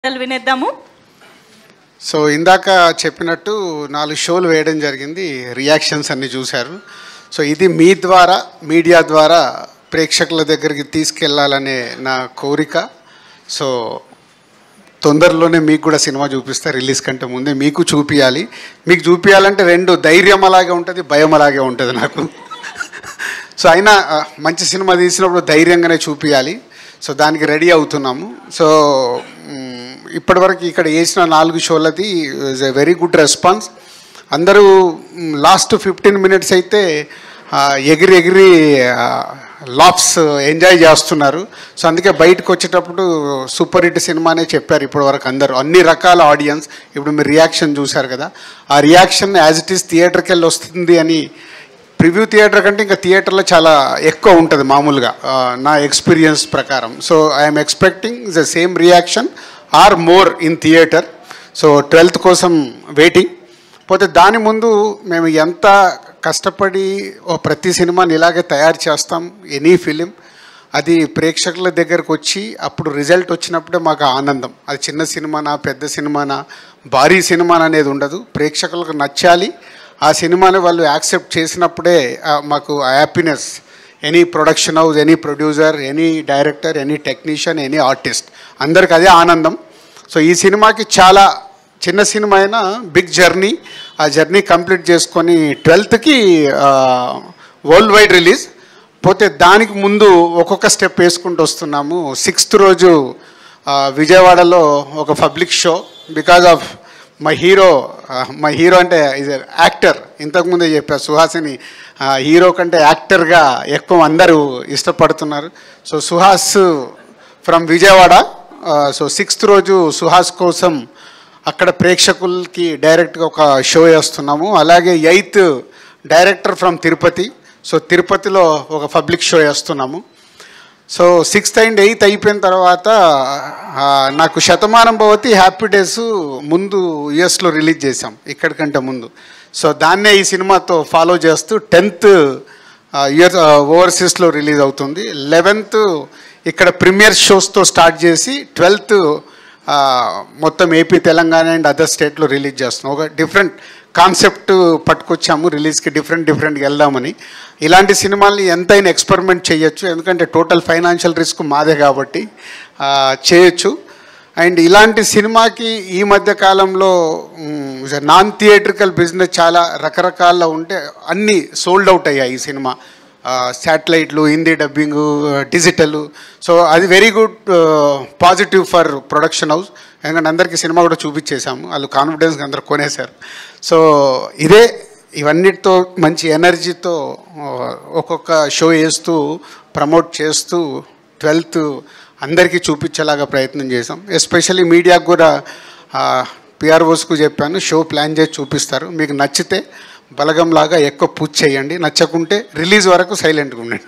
పాటలు వినేద్దాము సో ఇందాక చెప్పినట్టు నాలుగు షోలు వేయడం జరిగింది రియాక్షన్స్ అన్ని చూశారు సో ఇది మీ ద్వారా మీడియా ద్వారా ప్రేక్షకుల దగ్గరికి తీసుకెళ్లాలనే నా కోరిక సో తొందరలోనే మీకు కూడా సినిమా చూపిస్తా రిలీజ్ కంటే ముందే మీకు చూపించాలి మీకు చూపించాలంటే రెండు ధైర్యం అలాగే ఉంటుంది భయం అలాగే ఉంటుంది నాకు సో అయినా ఆ, మంచి సినిమా తీసినప్పుడు ధైర్యంగానే చూపించాలి సో దానికి రెడీ అవుతున్నాము సో మ్, ఇప్పటివరకు ఇక్కడ వేసిన నాలుగు షోలది is a very good response అందరూ లాస్ట్ ఫిఫ్టీన్ మినిట్స్ అయితే ఆ, ఎగిరి ఎగిరి లాప్స్ ఎంజాయ్ చేస్తున్నారు సో అందుకే బయటకు వచ్చేటప్పుడు సూపర్ హిట్ సినిమానే చెప్పారు ఇప్పటి వరకు అందరూ అన్ని రకాల ఆడియన్స్ ఇప్పుడు మీరు రియాక్షన్ చూశారు కదా ఆ రియాక్షన్ యాజ్ ఇట్ ఈస్ థియేటర్కి వెళ్ళి వస్తుంది అని ప్రివ్యూ థియేటర్ కంటే ఇంకా థియేటర్లో చాలా ఎక్కువ ఉంటుంది మామూలుగా ఆ, నా ఎక్స్పీరియన్స్ ప్రకారం so I'm expecting the same reaction or more in theater so twelfth కోసం వెయిటింగ్ పోతే దాని ముందు మేము ఎంత కష్టపడి ఓ ప్రతి సినిమాని ఇలాగే తయారు చేస్తాం ఎనీ ఫిలిం అది ప్రేక్షకుల దగ్గరకు వచ్చి అప్పుడు రిజల్ట్ వచ్చినప్పుడే మాకు ఆనందం అది చిన్న సినిమానా పెద్ద సినిమానా భారీ సినిమానా అనేది ఉండదు ప్రేక్షకులకు నచ్చాలి ఆ సినిమాని వాళ్ళు యాక్సెప్ట్ చేసినప్పుడే ఆ, మాకు happiness any production house any producer any director any technician any artist అందరికి అదే ఆనందం సో ఈ సినిమాకి చాలా చిన్న సినిమా అయినా బిగ్ జర్నీ ఆ జర్నీ కంప్లీట్ చేసుకొని ట్వెల్త్కి వరల్డ్ వైడ్ రిలీజ్ పోతే దానికి ముందు ఒక్కొక్క స్టెప్ వేసుకుంటూ వస్తున్నాము సిక్స్త్ రోజు ఆ, విజయవాడలో ఒక public show because of my hero my hero అంటే ఈజ్ యాక్టర్ ఇంతకుముందే చెప్పారు సుహాసిని ఆ, హీరో కంటే యాక్టర్గా ఎక్కువ అందరూ ఇష్టపడుతున్నారు సో సుహాస్ ఫ్రమ్ విజయవాడ ఆ, సో సిక్స్త్ రోజు సుహాస్ కోసం అక్కడ ప్రేక్షకులకి డైరెక్ట్గా ఒక షో వేస్తున్నాము అలాగే eighth director from Tirupati so తిరుపతిలో ఒక పబ్లిక్ షో వేస్తున్నాము సో సిక్స్త్ అండ్ ఎయిత్ అయిపోయిన తర్వాత ఆ, నాకు శతమానం భవతి హ్యాపీ డేస్ ముందు యుఎస్లో రిలీజ్ చేశాం ఇక్కడికంటే ముందు సో దాన్నే ఈ సినిమాతో ఫాలో చేస్తూ టెన్త్ ఇయర్ ఓవర్సీస్లో రిలీజ్ అవుతుంది లెవెన్త్ ఇక్కడ ప్రీమియర్ షోస్తో స్టార్ట్ చేసి ట్వెల్త్ మొత్తం ఏపీ తెలంగాణ అండ్ అదర్ స్టేట్లో రిలీజ్ చేస్తున్నాం ఒక డిఫరెంట్ కాన్సెప్ట్ పట్టుకొచ్చాము రిలీజ్కి డిఫరెంట్ డిఫరెంట్గా వెళ్దామని ఇలాంటి సినిమాల్ని ఎంతైనా ఎక్స్పెరిమెంట్ చేయొచ్చు ఎందుకంటే టోటల్ ఫైనాన్షియల్ రిస్క్ మాదే కాబట్టి ఆ, చేయొచ్చు అండ్ ఇలాంటి సినిమాకి ఈ మధ్య కాలంలో నాన్ థియేట్రికల్ బిజినెస్ చాలా రకరకాల ఉంటే అన్నీ సోల్డ్ అవుట్ అయ్యాయి ఈ సినిమా శాటిలైట్లు హిందీ డబ్బింగ్ డిజిటల్ సో అది very good positive for production house ఎందుకంటే అందరికీ సినిమా కూడా చూపించేశాము వాళ్ళు కాన్ఫిడెన్స్గా అందరు కొనేశారు సో ఇదే ఇవన్నిటితో మంచి ఎనర్జీతో ఆ, ఒక్కొక్క షో వేస్తూ ప్రమోట్ చేస్తూ ట్వెల్త్ అందరికీ చూపించేలాగా ప్రయత్నం చేసాం ఎస్పెషల్లీ మీడియాకు కూడా పిఆర్ఓస్కు చెప్పాను షో ప్లాన్ చేసి చూపిస్తారు మీకు నచ్చితే బలగంలాగా ఎక్కువ పూజ చేయండి నచ్చకుంటే రిలీజ్ వరకు సైలెంట్గా ఉండండి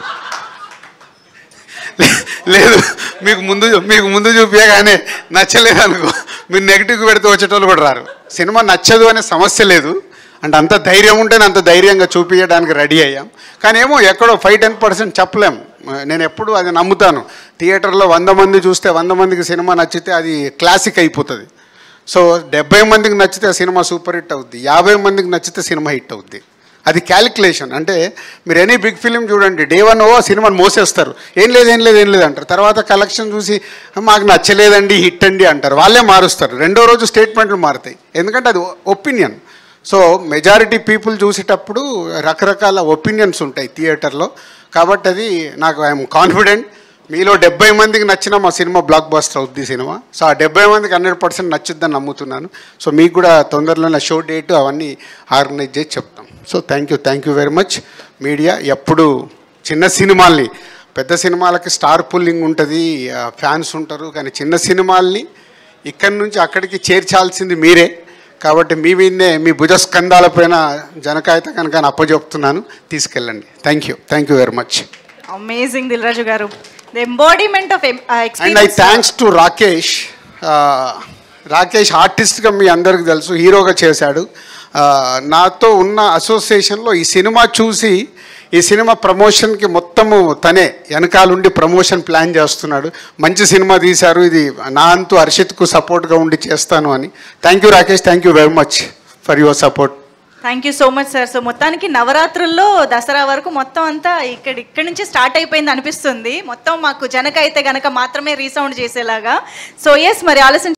లేదు మీకు ముందు మీకు ముందు చూపించగానే నచ్చలేదు అనుకో మీరు నెగిటివ్ పెడితే వచ్చేటోళ్ళు కూడా రారు సినిమా నచ్చదు అనే సమస్య లేదు అంటే అంత ధైర్యం ఉంటేనే అంత ధైర్యంగా చూపించడానికి రెడీ అయ్యాం కానీ ఏమో ఎక్కడో ఫైవ్ టెన్ పర్సెంట్ చెప్పలేం నేను ఎప్పుడు అది నమ్ముతాను థియేటర్లో వంద మంది చూస్తే వంద మందికి సినిమా నచ్చితే అది క్లాసిక్ అయిపోతుంది సో డెబ్బై మందికి నచ్చితే ఆ సినిమా సూపర్ హిట్ అవుద్ది యాభై మందికి నచ్చితే సినిమా హిట్ అవుద్ది అది క్యాలిక్యులేషన్ అంటే మీరు ఎనీ బిగ్ ఫిలిం చూడండి డే వన్ ఓ సినిమాని మోసేస్తారు ఏం లేదు ఏం లేదు ఏం లేదు అంటారు తర్వాత కలెక్షన్ చూసి మాకు నచ్చలేదండి హిట్ అండి అంటారు వాళ్ళే మారుస్తారు రెండో రోజు స్టేట్మెంట్లు మారుతాయి ఎందుకంటే అది ఒపీనియన్ సో మెజారిటీ పీపుల్ చూసేటప్పుడు రకరకాల ఒపీనియన్స్ ఉంటాయి థియేటర్లో కాబట్టి అది నాకు ఐఎమ్ కాన్ఫిడెంట్ మీలో డెబ్బై మందికి నచ్చిన మా సినిమా బ్లాక్ బస్టర్ అవుద్ది సినిమా సో ఆ డెబ్బై మందికి హండ్రెడ్ పర్సెంట్ నచ్చుద్దని నమ్ముతున్నాను సో మీకు కూడా తొందరలో నా షో డేట్ అవన్నీ ఆర్గనైజ్ చేసి చెప్తాం so thank you thank you very much media ఎప్పుడు చిన్న సినిమాల్ని పెద్ద సినిమాలకి స్టార్ పుల్లింగ్ ఉంటుంది ఫ్యాన్స్ ఉంటారు కానీ చిన్న సినిమాల్ని ఇక్కడి నుంచి అక్కడికి చేర్చాల్సింది మీరే కాబట్టి మీ మీదనే మీ భుజస్కంధాలపైన జనకాయత కనుక అప్పచెప్తున్నాను తీసుకెళ్ళండి thank you thank you very much amazing Dil Raju గారు the embodiment of and I experience thanks to Rakesh ఆ, రాకేష్ ఆర్టిస్ట్గా మీ అందరికి తెలుసు హీరోగా చేశాడు ఆ, నాతో ఉన్న అసోసియేషన్లో ఈ సినిమా చూసి ఈ సినిమా ప్రమోషన్కి మొత్తం మొత్తము తనే వెనకాలండి ప్రమోషన్ ప్లాన్ చేస్తున్నాడు మంచి సినిమా తీశారు ఇది నా అంతు హర్షిత్కు సపోర్ట్గా ఉండి చేస్తాను అని thank you Rakesh thank you very much for your support thank you so much sir so మొత్తానికి నవరాత్రుల్లో దసరా వరకు మొత్తం అంతా ఇక్కడ ఇక్కడ నుంచి స్టార్ట్ అయిపోయింది అనిపిస్తుంది మొత్తం మాకు జనక అయితే గనక మాత్రమే రీసౌండ్ చేసేలాగా సో ఎస్ మరి ఆలస్యం